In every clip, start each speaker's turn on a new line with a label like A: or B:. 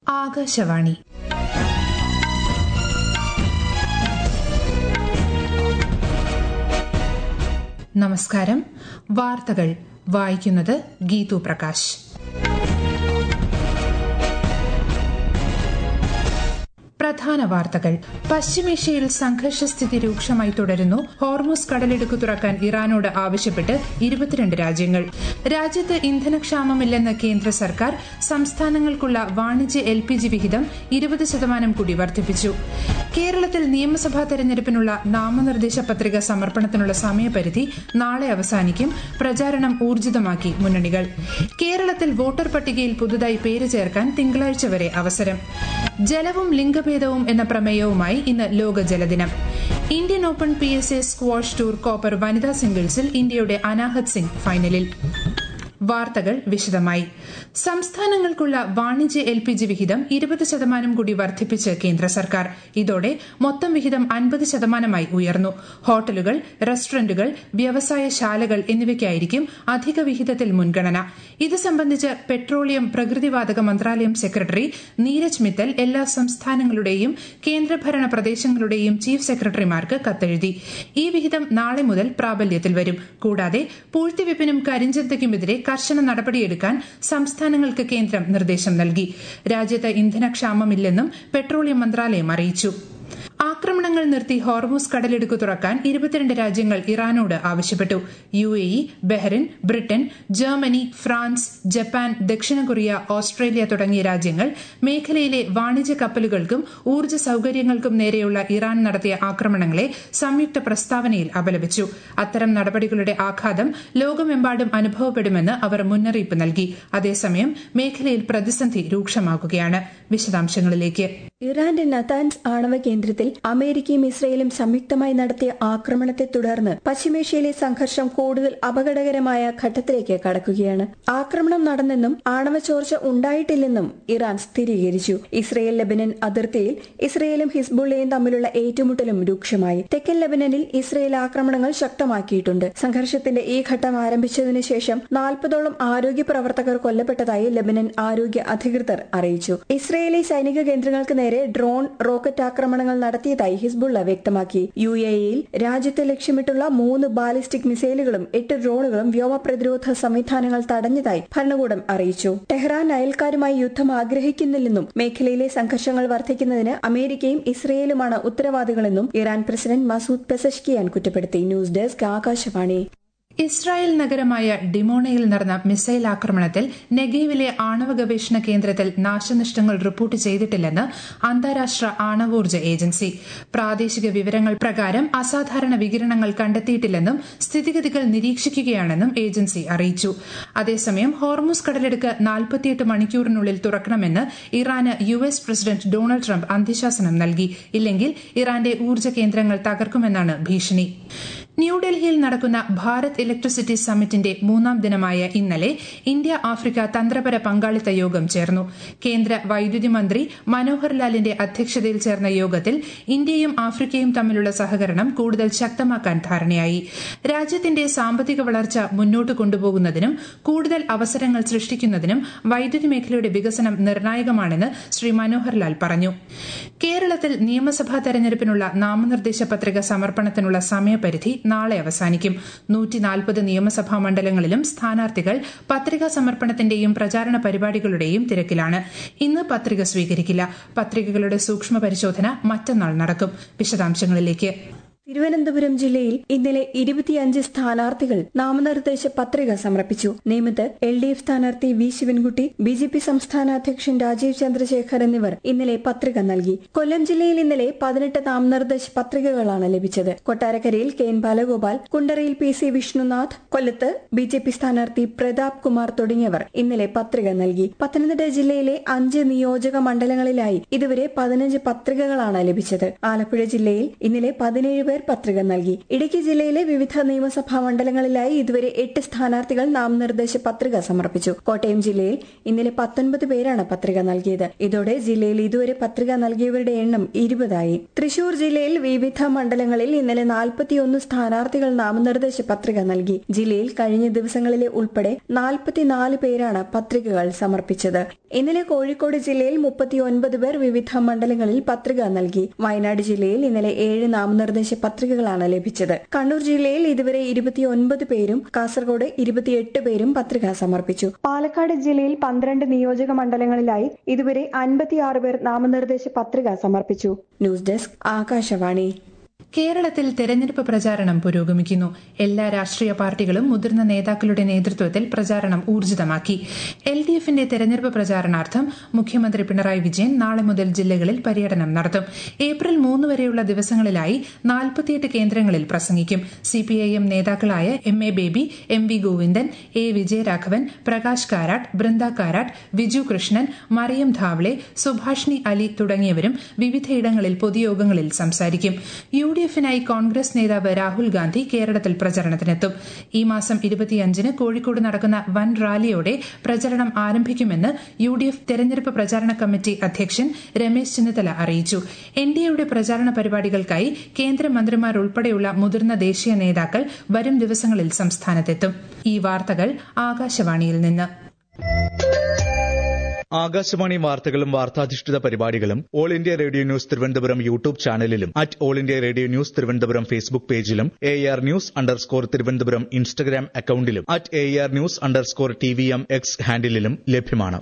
A: ആകാശവാണി നമസ്കാരം വാർത്തകൾ വായിക്കുന്നത് ഗീതു പ്രകാശ് പ്രധാന വാർത്തകൾ പശ്ചിമേഷ്യയിൽ സംഘർഷസ്ഥിതി രൂക്ഷമായി തുടരുന്നു ഹോർമൂസ് കടലിടുക്ക് തുറക്കാൻ ഇറാനോട് ആവശ്യപ്പെട്ട് ഇരുപത്തിരണ്ട് രാജ്യങ്ങൾ രാജ്യത്ത് ഇന്ധനക്ഷാമമില്ലെന്ന് കേന്ദ്ര സർക്കാർ സംസ്ഥാനങ്ങൾക്കുള്ള വാണിജ്യ എൽ പി ജി വിഹിതം ഇരുപത് ശതമാനം കൂടി വർദ്ധിപ്പിച്ചു കേരളത്തിൽ നിയമസഭാ തെരഞ്ഞെടുപ്പിനുള്ള നാമനിർദ്ദേശ പത്രിക സമർപ്പണത്തിനുള്ള സമയപരിധി നാളെ അവസാനിക്കും പ്രചാരണം ഊർജിതമാക്കി മുന്നണികൾ കേരളത്തിൽ വോട്ടർ പട്ടികയിൽ പുതുതായി പേര് ചേർക്കാൻ തിങ്കളാഴ്ച വരെ അവസരം ജലവും ലിംഗഭേദവും എന്ന പ്രമേയവുമായി ഇന്ന് ലോക ജലദിനം Indian Open P S A squash tour copper വനിതാ സിംഗിൾസിൽ ഇന്ത്യയുടെ അനാഹത് സിംഗ് ഫൈനലിൽ വാർത്തകൾ വിശദമായി സംസ്ഥാനങ്ങൾക്കുള്ള വാണിജ്യ എൽ പി ജി വിഹിതം ഇരുപത് ശതമാനം കൂടി വർദ്ധിപ്പിച്ച് കേന്ദ്ര സർക്കാർ ഇതോടെ മൊത്തം വിഹിതം അൻപത് ശതമാനമായി ഉയർന്നു ഹോട്ടലുകൾ റെസ്റ്റോറന്റുകൾ വ്യവസായശാലകൾ എന്നിവയ്ക്കായിരിക്കും അധിക വിഹിതത്തിൽ മുൻഗണന ഇത് സംബന്ധിച്ച് പെട്രോളിയം പ്രകൃതിവാതക മന്ത്രാലയം സെക്രട്ടറി നീരജ് മിത്തൽ എല്ലാ സംസ്ഥാനങ്ങളുടെയും കേന്ദ്രഭരണ പ്രദേശങ്ങളുടെയും ചീഫ് സെക്രട്ടറിമാർക്ക് കത്തെഴുതി ഈ വിഹിതം നാളെ മുതൽ പ്രാബല്യത്തിൽ വരും കൂടാതെ പൂഴ്ത്തിവെപ്പിനും കരിഞ്ചന്തയ്ക്കുമെതിരെ കർശന നടപടിയെടുക്കാൻ സംസ്ഥാനങ്ങൾക്ക് കേന്ദ്രം നിർദ്ദേശം നൽകി രാജ്യത്ത് ഇന്ധനക്ഷാമമില്ലെന്നും പെട്രോളിയം മന്ത്രാലയം അറിയിച്ചു ആക്രമണങ്ങൾ നിർത്തി ഹോർമൂസ് കടലിടുക്ക് തുറക്കാൻ ഇരുപത്തിരണ്ട് രാജ്യങ്ങൾ ഇറാനോട് ആവശ്യപ്പെട്ടു U A E Bahrain Britain Germany France Japan ദക്ഷിണ കൊറിയ ഓസ്ട്രേലിയ തുടങ്ങിയ രാജ്യങ്ങൾ മേഖലയിലെ വാണിജ്യ കപ്പലുകൾക്കും ഊർജ്ജ സൌകര്യങ്ങൾക്കും നേരെയുള്ള ഇറാൻ നടത്തിയ ആക്രമണങ്ങളെ സംയുക്ത പ്രസ്താവനയിൽ അപലപിച്ചു അത്തരം നടപടികളുടെ ആഘാതം ലോകമെമ്പാടും അനുഭവപ്പെടുമെന്ന് അവർ മുന്നറിയിപ്പ് നൽകി അതേസമയം മേഖലയിൽ പ്രതിസന്ധി രൂക്ഷമാകുകയാണ് വിശദാംശങ്ങളിലേക്ക്
B: ഇറാന്റെ നതാൻസ് ആണവ കേന്ദ്രത്തിൽ അമേരിക്കയും ഇസ്രയേലും സംയുക്തമായി നടത്തിയ ആക്രമണത്തെ തുടർന്ന് പശ്ചിമേഷ്യയിലെ സംഘർഷം കൂടുതൽ അപകടകരമായ ഘട്ടത്തിലേക്ക് കടക്കുകയാണ് ആക്രമണം നടന്നെന്നും ആണവ ചോർച്ച ഉണ്ടായിട്ടില്ലെന്നും ഇറാൻ സ്ഥിരീകരിച്ചു ഇസ്രയേൽ ലെബനൻ അതിർത്തിയിൽ ഇസ്രയേലും ഹിസ്ബുള്ളയും തമ്മിലുള്ള ഏറ്റുമുട്ടലും രൂക്ഷമായി തെക്കൻ ലെബനനിൽ ഇസ്രയേൽ ആക്രമണങ്ങൾ ശക്തമാക്കിയിട്ടുണ്ട് സംഘർഷത്തിന്റെ ഈ ഘട്ടം ആരംഭിച്ചതിനു ശേഷം നാൽപ്പതോളം ആരോഗ്യ പ്രവർത്തകർ കൊല്ലപ്പെട്ടതായി ലെബനൻ ആരോഗ്യ അധികൃതർ അറിയിച്ചു ഇസ്രയേലി സൈനിക കേന്ദ്രങ്ങൾക്ക് നേരെ ഡ്രോൺ റോക്കറ്റ് ആക്രമണങ്ങൾ നടത്തിയതായി ഹിസ്ബുള്ള വ്യക്തമാക്കി യു എ ഇയിൽ രാജ്യത്തെ ലക്ഷ്യമിട്ടുള്ള മൂന്ന് ബാലിസ്റ്റിക് മിസൈലുകളും എട്ട് ഡ്രോണുകളും വ്യോമ പ്രതിരോധ സംവിധാനങ്ങൾ തടഞ്ഞതായി ഭരണകൂടം അറിയിച്ചു ടെഹ്റാൻ അയൽക്കാരുമായി യുദ്ധം ആഗ്രഹിക്കുന്നില്ലെന്നും മേഖലയിലെ സംഘർഷങ്ങൾ വർദ്ധിക്കുന്നതിന് അമേരിക്കയും ഇസ്രയേലുമാണ് ഉത്തരവാദികളെന്നും ഇറാൻ പ്രസിഡന്റ് മസൂദ് പെസഷ്കിയാൻ കുറ്റപ്പെടുത്തി ന്യൂസ് ഡെസ്ക് ആകാശവാണി
A: ഇസ്രായേൽ നഗരമായ ഡിമോണയിൽ നടന്ന മിസൈൽ ആക്രമണത്തിൽ നെഗീവിലെ ആണവ ഗവേഷണ കേന്ദ്രത്തിൽ നാശനഷ്ടങ്ങൾ റിപ്പോർട്ട് ചെയ്തിട്ടില്ലെന്ന് അന്താരാഷ്ട്ര ആണവോർജ്ജ ഏജൻസി പ്രാദേശിക വിവരങ്ങൾ പ്രകാരം അസാധാരണ വികിരണങ്ങൾ കണ്ടെത്തിയിട്ടില്ലെന്നും സ്ഥിതിഗതികൾ നിരീക്ഷിക്കുകയാണെന്നും ഏജൻസി അറിയിച്ചു അതേസമയം ഹോർമൂസ് കടലെടുക്ക് നാൽപ്പത്തിയെട്ട് മണിക്കൂറിനുള്ളിൽ തുറക്കണമെന്ന് ഇറാന് U S president Donald Trump അന്ത്യശാസനം നൽകി ഇല്ലെങ്കിൽ ഇറാന്റെ ഊർജ്ജ കേന്ദ്രങ്ങൾ തകർക്കുമെന്നാണ് ഭീഷണി ന്യൂഡൽഹിയിൽ നടക്കുന്ന ഭാരത് ഇലക്ട്രിസിറ്റി സമ്മിറ്റിന്റെ മൂന്നാം ദിനമായ ഇന്നലെ ഇന്ത്യ ആഫ്രിക്ക തന്ത്രപര പങ്കാളിത്ത യോഗം ചേർന്നു കേന്ദ്ര വൈദ്യുതി മന്ത്രി മനോഹർ ലാലിന്റെ അധ്യക്ഷതയിൽ ചേർന്ന യോഗത്തിൽ ഇന്ത്യയും ആഫ്രിക്കയും തമ്മിലുള്ള സഹകരണം കൂടുതൽ ശക്തമാക്കാൻ ധാരണയായി രാജ്യത്തിന്റെ സാമ്പത്തിക വളർച്ച മുന്നോട്ട് കൊണ്ടുപോകുന്നതിനും കൂടുതൽ അവസരങ്ങൾ സൃഷ്ടിക്കുന്നതിനും വൈദ്യുതി മേഖലയുടെ വികസനം നിർണായകമാണെന്ന് ശ്രീ മനോഹർ ലാൽ പറഞ്ഞു കേരളത്തിൽ നിയമസഭാ തെരഞ്ഞെടുപ്പിനുള്ള നാമനിർദ്ദേശ പത്രിക സമർപ്പണത്തിനുള്ള സമയപരിധി നാളെ അവസാനിക്കും നൂറ്റിനാൽപ്പത് നിയമസഭാ മണ്ഡലങ്ങളിലും സ്ഥാനാർത്ഥികൾ പത്രികാ സമർപ്പണത്തിന്റെയും പ്രചാരണ പരിപാടികളുടെയും തിരക്കിലാണ് ഇന്ന് പത്രിക സ്വീകരിക്കില്ല പത്രികകളുടെ സൂക്ഷ്മ പരിശോധന മറ്റന്നാൾ നടക്കും വിശദാംശങ്ങളിലേക്ക്
B: തിരുവനന്തപുരം ജില്ലയിൽ ഇന്നലെ ഇരുപത്തിയഞ്ച് സ്ഥാനാർത്ഥികൾ നാമനിർദ്ദേശ പത്രിക സമർപ്പിച്ചു നേമത്ത് എൽ ഡി എഫ് സ്ഥാനാർത്ഥി V Sivankutty B J P സംസ്ഥാന അധ്യക്ഷൻ രാജീവ് ചന്ദ്രശേഖർ എന്നിവർ ഇന്നലെ പത്രിക നൽകി കൊല്ലം ജില്ലയിൽ ഇന്നലെ പതിനെട്ട് നാമനിർദ്ദേശ പത്രികകളാണ് ലഭിച്ചത് കൊട്ടാരക്കരയിൽ കെ എൻ ബാലഗോപാൽ കുണ്ടറയിൽ പി സി വിഷ്ണുനാഥ് കൊല്ലത്ത് ബി ജെ പി സ്ഥാനാർത്ഥി പ്രതാപ് കുമാർ തുടങ്ങിയവർ ഇന്നലെ പത്രിക നൽകി പത്തനംതിട്ട ജില്ലയിലെ അഞ്ച് നിയോജക മണ്ഡലങ്ങളിലായി ഇതുവരെ പതിനഞ്ച് പത്രികകളാണ് ലഭിച്ചത് ആലപ്പുഴ ജില്ലയിൽ ഇന്നലെ പതിനേഴ് പേർ പേർ പത്രിക നൽകി ഇടുക്കി ജില്ലയിലെ വിവിധ നിയമസഭാ മണ്ഡലങ്ങളിലായി ഇതുവരെ എട്ട് സ്ഥാനാർത്ഥികൾ നാമനിർദ്ദേശ പത്രിക സമർപ്പിച്ചു കോട്ടയം ജില്ലയിൽ ഇന്നലെ പത്തൊൻപത് പേരാണ് പത്രിക നൽകിയത് ഇതോടെ ജില്ലയിൽ ഇതുവരെ പത്രിക നൽകിയവരുടെ എണ്ണം ഇരുപതായി തൃശൂർ ജില്ലയിൽ വിവിധ മണ്ഡലങ്ങളിൽ ഇന്നലെ നാൽപ്പത്തിയൊന്ന് സ്ഥാനാർത്ഥികൾ നാമനിർദ്ദേശ പത്രിക നൽകി ജില്ലയിൽ കഴിഞ്ഞ ദിവസങ്ങളിലെ ഉൾപ്പെടെ നാൽപ്പത്തിനാല് പേരാണ് പത്രികകൾ സമർപ്പിച്ചത് ഇന്നലെ കോഴിക്കോട് ജില്ലയിൽ മുപ്പത്തിയൊൻപത് പേർ വിവിധ മണ്ഡലങ്ങളിൽ പത്രിക നൽകി വയനാട് ജില്ലയിൽ ഇന്നലെ ഏഴ് നാമനിർദ്ദേശ പത്രികകളാണ് ലഭിച്ചത് കണ്ണൂർ ജില്ലയിൽ ഇതുവരെ ഇരുപത്തിയൊൻപത് പേരും കാസർഗോഡ് ഇരുപത്തിയെട്ട് പേരും പത്രിക സമർപ്പിച്ചു പാലക്കാട് ജില്ലയിൽ പന്ത്രണ്ട് നിയോജക മണ്ഡലങ്ങളിലായി ഇതുവരെ അൻപത്തിയാറ് പേർ നാമനിർദ്ദേശ പത്രിക സമർപ്പിച്ചു ന്യൂസ് ഡെസ്ക് ആകാശവാണി
A: കേരളത്തിൽ തെരഞ്ഞെടുപ്പ് പ്രചാരണം പുരോഗമിക്കുന്നു എല്ലാ രാഷ്ട്രീയ പാർട്ടികളും മുതിർന്ന നേതാക്കളുടെ നേതൃത്വത്തിൽ പ്രചാരണം ഊർജിതമാക്കി എൽ ഡി എഫിന്റെ തെരഞ്ഞെടുപ്പ് പ്രചാരണാർത്ഥം മുഖ്യമന്ത്രി പിണറായി വിജയൻ നാളെ മുതൽ ജില്ലകളിൽ പര്യടനം നടത്തും ഏപ്രിൽ മൂന്ന് വരെയുള്ള ദിവസങ്ങളിലായി നാൽപ്പത്തിയെട്ട് കേന്ദ്രങ്ങളിൽ പ്രസംഗിക്കും സിപിഐഎം നേതാക്കളായ M A Baby M V Govindan A Vijayaraghavan Prakash Karat Brinda Karat Viju Krishnan Mariam Dhawale Subhashini Ali തുടങ്ങിയവരും വിവിധയിടങ്ങളിൽ പൊതുയോഗങ്ങളിൽ സംസാരിക്കും യു ഡി എഫിനായി കോൺഗ്രസ് നേതാവ് രാഹുൽ ഗാന്ധി കേരളത്തിൽ പ്രചരണത്തിനെത്തും ഈ മാസം ഇരുപത്തിയഞ്ചിന് കോഴിക്കോട് നടക്കുന്ന വൻ റാലിയോടെ പ്രചരണം ആരംഭിക്കുമെന്ന് യു ഡി എഫ് തെരഞ്ഞെടുപ്പ് പ്രചാരണ കമ്മിറ്റി അധ്യക്ഷൻ രമേശ് ചെന്നിത്തല അറിയിച്ചു എൻ ഡി എയുടെ പ്രചാരണ പരിപാടികൾക്കായി കേന്ദ്രമന്ത്രിമാർ ഉൾപ്പെടെയുള്ള മുതിർന്ന ദേശീയ നേതാക്കൾ വരും ദിവസങ്ങളിൽ സംസ്ഥാനത്തെത്തും ഈ വാർത്തകൾ ആകാശവാണിയിൽ നിന്ന്
C: ആകാശവാണി വാർത്തകളും വാർത്താധിഷ്ഠിത പരിപാടികളും All India Radio News Thiruvananthapuram YouTube ചാനലിലും at All India Radio News Thiruvananthapuram Facebook പേജിലും A R news underscore Thiruvananthapuram Instagram അക്കൌണ്ടിലും at A R news underscore T V M X ഹാൻഡിലും ലഭ്യമാണ്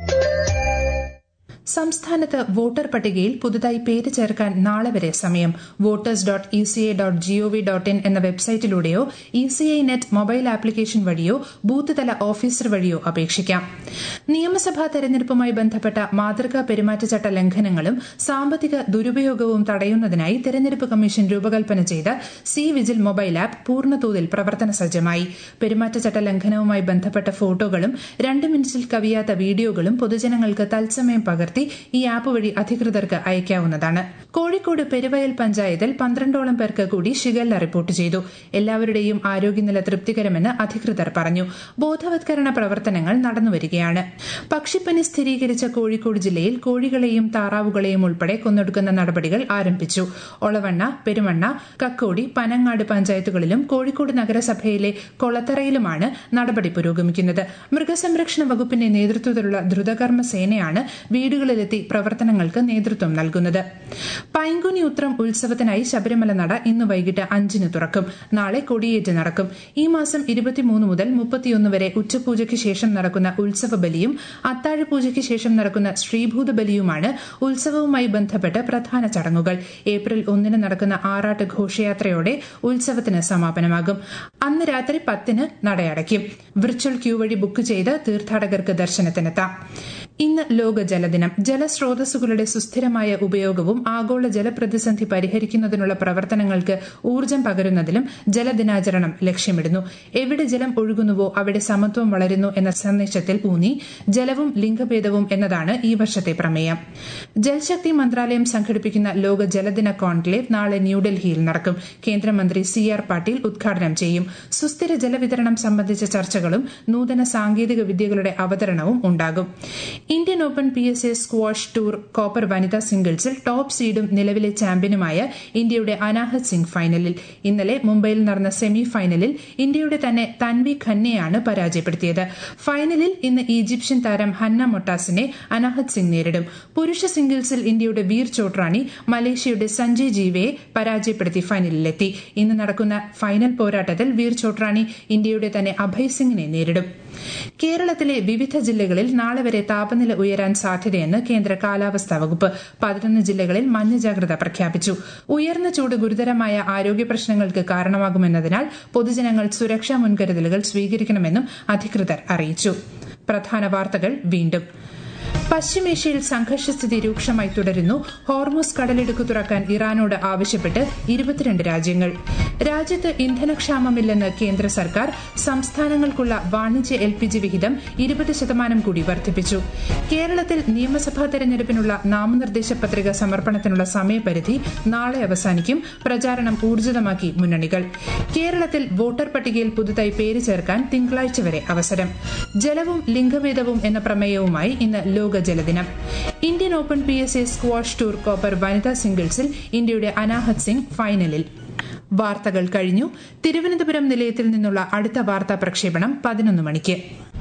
A: സംസ്ഥാനത്ത് വോട്ടർ പട്ടികയിൽ പുതുതായി പേര് ചേർക്കാൻ നാളെ വരെ സമയം voters dot E C I dot GOV dot in എന്ന വെബ്സൈറ്റിലൂടെയോ E C I net mobile application വഴിയോ ബൂത്ത് തല ഓഫീസർ വഴിയോ അപേക്ഷിക്കാം നിയമസഭാ തെരഞ്ഞെടുപ്പുമായി ബന്ധപ്പെട്ട മാതൃകാ പെരുമാറ്റച്ചട്ട ലംഘനങ്ങളും സാമ്പത്തിക ദുരുപയോഗവും തടയുന്നതിനായി തെരഞ്ഞെടുപ്പ് കമ്മീഷൻ രൂപകൽപ്പന ചെയ്ത സി വിജിൽ മൊബൈൽ ആപ്പ് പൂർണ്ണതോതിൽ പ്രവർത്തന സജ്ജമായി പെരുമാറ്റച്ചട്ട ലംഘനവുമായി ബന്ധപ്പെട്ട ഫോട്ടോകളും രണ്ട് മിനിറ്റിൽ കവിയാത്ത വീഡിയോകളും പൊതുജനങ്ങൾക്ക് തത്സമയം പകർത്തി ഈ ആപ്പ് വഴി അധികൃതർക്ക് അയക്കാവുന്നതാണ് കോഴിക്കോട് പെരുവയൽ പഞ്ചായത്തിൽ പന്ത്രണ്ടോളം പേർക്ക് കൂടി ഷിഗല്ല റിപ്പോർട്ട് ചെയ്തു എല്ലാവരുടെയും ആരോഗ്യനില തൃപ്തികരമെന്ന് അധികൃതർ പറഞ്ഞു ബോധവത്കരണ പ്രവർത്തനങ്ങൾ നടന്നുവരികയാണ് പക്ഷിപ്പനി സ്ഥിരീകരിച്ച കോഴിക്കോട് ജില്ലയിൽ കോഴികളെയും താറാവുകളെയും ഉൾപ്പെടെ കൊന്നൊടുക്കുന്ന നടപടികൾ ആരംഭിച്ചു ഒളവണ്ണ പെരുമണ്ണ കക്കോടി പനങ്ങാട് പഞ്ചായത്തുകളിലും കോഴിക്കോട് നഗരസഭയിലെ കൊളത്തറയിലുമാണ് നടപടി പുരോഗമിക്കുന്നത് മൃഗസംരക്ഷണ വകുപ്പിന്റെ നേതൃത്വത്തിലുള്ള ദ്രുതകർമ്മ സേനയാണ് വീടുകളിലെത്തി പ്രവർത്തനങ്ങൾക്ക് നേതൃത്വം നൽകുന്നത് പൈങ്കുനി ഉത്രം ഉത്സവത്തിനായി ശബരിമല നട ഇന്ന് വൈകിട്ട് അഞ്ചിന് തുറക്കും നാളെ കൊടിയേറ്റ് നടക്കും ഈ മാസം ഇരുപത്തിമൂന്ന് മുതൽ മുപ്പത്തിയൊന്ന് വരെ ഉച്ചപൂജയ്ക്ക് ശേഷം നടക്കുന്ന ഉത്സവ ബലിയും അത്താഴപൂജയ്ക്ക് ശേഷം നടക്കുന്ന ശ്രീഭൂത ബലിയുമാണ് ഉത്സവവുമായി ബന്ധപ്പെട്ട് പ്രധാന ചടങ്ങുകൾ ഏപ്രിൽ ഒന്നിന് നടക്കുന്ന ആറാട്ട് ഘോഷയാത്രയോടെ ഉത്സവത്തിന് സമാപനമാകും അന്ന് രാത്രി പത്തിന് നടയടയ്ക്കും വിർച്വൽ ക്യൂ വഴി ബുക്ക് ചെയ്ത് തീർത്ഥാടകർക്ക് ദർശനത്തിനെത്താം ഇന്ന് ലോക ജലദിനം ജലസ്രോതസ്സുകളുടെ സുസ്ഥിരമായ ഉപയോഗവും ആഗോള ജലപ്രതിസന്ധി പരിഹരിക്കുന്നതിനുള്ള പ്രവർത്തനങ്ങൾക്ക് ഊർജ്ജം പകരുന്നതിലും ജലദിനാചരണം ലക്ഷ്യമിടുന്നു എവിടെ ജലം ഒഴുകുന്നുവോ അവിടെ സമത്വം വളരുന്നു എന്ന സന്ദേശത്തിൽ ഊന്നി ജലവും ലിംഗഭേദവും എന്നതാണ് ഈ വർഷത്തെ പ്രമേയം ജൽശക്തി മന്ത്രാലയം സംഘടിപ്പിക്കുന്ന ലോക ജലദിന കോൺക്ലേവ് നാളെ ന്യൂഡൽഹിയിൽ നടക്കും കേന്ദ്രമന്ത്രി സി ആർ പാട്ടീൽ ഉദ്ഘാടനം ചെയ്യും സുസ്ഥിര ജലവിതരണം സംബന്ധിച്ച ചർച്ചകളും നൂതന സാങ്കേതിക വിദ്യകളുടെ അവതരണവും ഉണ്ടാകും Indian Open P S A squash tour copper വനിതാ സിംഗിൾസിൽ ടോപ്പ് സീഡും നിലവിലെ ചാമ്പ്യനുമായ ഇന്ത്യയുടെ അനാഹത് സിംഗ് ഫൈനലിൽ ഇന്നലെ മുംബൈയിൽ നടന്ന സെമി ഫൈനലിൽ ഇന്ത്യയുടെ തന്നെ തൻവി ഖന്നയാണ് പരാജയപ്പെടുത്തിയത് ഫൈനലിൽ ഇന്ന് ഈജിപ്ഷ്യൻ താരം ഹന്ന മൊട്ടാസിനെ അനാഹത് സിംഗ് നേരിടും പുരുഷ സിംഗിൾസിൽ ഇന്ത്യയുടെ വീർ ചോട്രാണി മലേഷ്യയുടെ സഞ്ജയ് ജീവയെ പരാജയപ്പെടുത്തി ഫൈനലിലെത്തി ഇന്ന് നടക്കുന്ന ഫൈനൽ പോരാട്ടത്തിൽ വീർ ചോട്രാണി ഇന്ത്യയുടെ തന്നെ അഭയ് സിംഗിനെ നേരിടും കേരളത്തിലെ വിവിധ ജില്ലകളിൽ നാളെ വരെ താപനില ഉയരാൻ സാധ്യതയെന്ന് കേന്ദ്ര കാലാവസ്ഥാ വകുപ്പ് പതിനൊന്ന് ജില്ലകളിൽ മഞ്ഞ ജാഗ്രത പ്രഖ്യാപിച്ചു ഉയർന്ന ചൂട് ഗുരുതരമായ ആരോഗ്യ പ്രശ്നങ്ങൾക്ക് കാരണമാകുമെന്നതിനാൽ പൊതുജനങ്ങൾ സുരക്ഷാ മുൻകരുതലുകൾ സ്വീകരിക്കണമെന്നും അധികൃതർ അറിയിച്ചു പ്രധാന വാർത്തകൾ വീണ്ടും പശ്ചിമേഷ്യയിൽ സംഘർഷസ്ഥിതി രൂക്ഷമായി തുടരുന്നു ഹോർമോസ് കടലിടുക്ക് തുറക്കാൻ ഇറാനോട് ആവശ്യപ്പെട്ട് ഇരുപത്തിരണ്ട് രാജ്യങ്ങൾ രാജ്യത്ത് ഇന്ധനക്ഷാമമില്ലെന്ന് കേന്ദ്ര സർക്കാർ സംസ്ഥാനങ്ങൾക്കുള്ള വാണിജ്യ എൽ പി ജി വിഹിതം ഇരുപത് ശതമാനം കൂടി വർദ്ധിപ്പിച്ചു കേരളത്തിൽ നിയമസഭാ തെരഞ്ഞെടുപ്പിനുള്ള നാമനിർദ്ദേശ പത്രിക സമർപ്പണത്തിനുള്ള സമയപരിധി നാളെ അവസാനിക്കും പ്രചാരണം ഊർജിതമാക്കി മുന്നണികൾ കേരളത്തിൽ വോട്ടർ പട്ടികയിൽ പുതുതായി പേര് ചേർക്കാൻ തിങ്കളാഴ്ച വരെ അവസരം ജലവും ലിംഗഭേദവും എന്ന പ്രമേയവുമായി ഇന്ന് ലോക ജലദിനം Indian Open P S A squash tour copper വനിതാ സിംഗിൾസിൽ ഇന്ത്യയുടെ അനാഹത് സിംഗ് ഫൈനലിൽ വാർത്തകൾ കഴിഞ്ഞു തിരുവനന്തപുരം നിലയത്തിൽ നിന്നുള്ള അടുത്ത വാർത്താ പ്രക്ഷേപണം പതിനൊന്ന് മണിക്ക്